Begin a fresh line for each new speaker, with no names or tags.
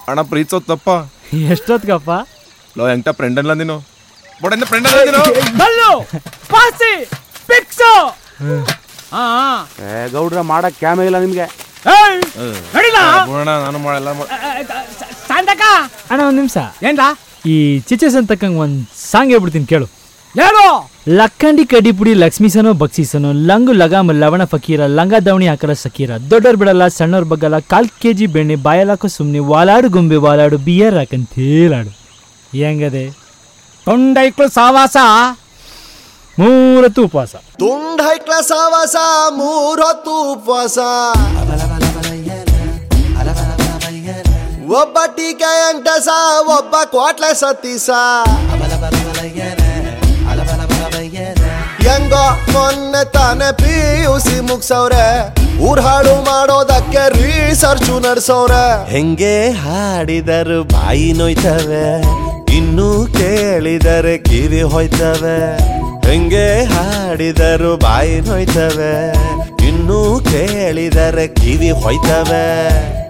ಅಣ್ಣ ಪ್ರೀತಿಸೋದ್ ತಪ್ಪ
ಎಷ್ಟೊತ್ಗಪ್ಪ
ಲೋ ಎಂಟ ಫ್ರೆಂಡ್ ಅಲ್ಲ ನೀನು ಬಟ್ ಎಂತ ಫ್ರೆಂಡ್ ಅಲ್ಲ ನೀನು
ಕಲ್ಲು ಪಾಸಿ ಪಿಕ್ಸು ಹಾ
ಏ ಗೌಡ್ರ ಮಾಡಕ್ ಕ್ಯಾಮೆ ಇಲ್ಲ ನಿಮ್ಗೆ
ಏಯ್ ನಡಿಲ
ನೋಡೋಣ ನಾನು ಮಾಡಲ್ಲ
ಸಾಂತಕ
ಅಣ್ಣ ಒಂದ್ ನಿಮಿಷ
ಏನ್ಲ
ಈ ಚಿಚೇಸನ್ ತಕ್ಕಂಗ್ ಒಂದ್ ಸಾಂಗ್ ಹೇಳ್ಬಿಡ್ತೀನಿ ಕೇಳು
ಹೇಳು
ಲಕ್ಕಂಡಿ ಕಡ್ಡಿಪುಡಿ ಲಕ್ಷ್ಮೀಸನೋ ಬಕ್ಸೀಸನೋ ಲಂಗು ಲಗಾಮ ಲವಣ ಫಕೀರ ಲಂಗ ದಾವಣಿ ಹಾಕಲ ಸಕೀರ ದೊಡ್ಡೋರ್ ಬಿಡಲ್ಲ ಸಣ್ಣೋರ್ ಬಗ್ಗಲ್ಲ ಕಾಲ್ ಕೆಜಿ ಬೆಣ್ಣೆ ಬಾಯಲಾಕೋ ಸುಮ್ನೆ ವಾಲಾಡು ಗೊಂಬೆ ವಾಲಾಡು ಬಿಯರ್ ಹಾಕಂತ ಹೇಳಾಡು ಹೆಂಗದೆ
ತೊಂಡೈಕ್ಳು ಸಾವಾಸ
ಮೂರತ್ತು ಉಪವಾಸ
ತುಂಡ್ ಹೈಕ್ಲ ಸಾವಾಸ ಮೂರೊತ್ತು ಉಪವಾಸ ಒಬ್ಬ ಟೀಕೆ ಎಂಟಸ ಒಬ್ಬ ಕ್ವಾಟ್ಲೆ ಸತೀಸ ಹೆಂಗೋ ಮೊನ್ನೆ ತಾನೆ ಪಿ ಯು ಸಿ ಮುಗ್ಸವ್ರೆ ಊರ್ ಹಾಡು ಮಾಡೋದಕ್ಕೆ ರಿಸರ್ಚು ನಡ್ಸವ್ರೆ ಹೆಂಗೆ ಹಾಡಿದರು ಬಾಯಿ ನೋಯ್ತವೆ ಇನ್ನು ಕೇಳಿದರೆ ಕಿವಿ ಹೋಯ್ತವೆ ಹೆಂಗೆ ಹಾಡಿದರು ಬಾಯಿ ನೋಯ್ತವೆ ಇನ್ನು ಕೇಳಿದರೆ ಕಿವಿ ಹೋಯ್ತವೆ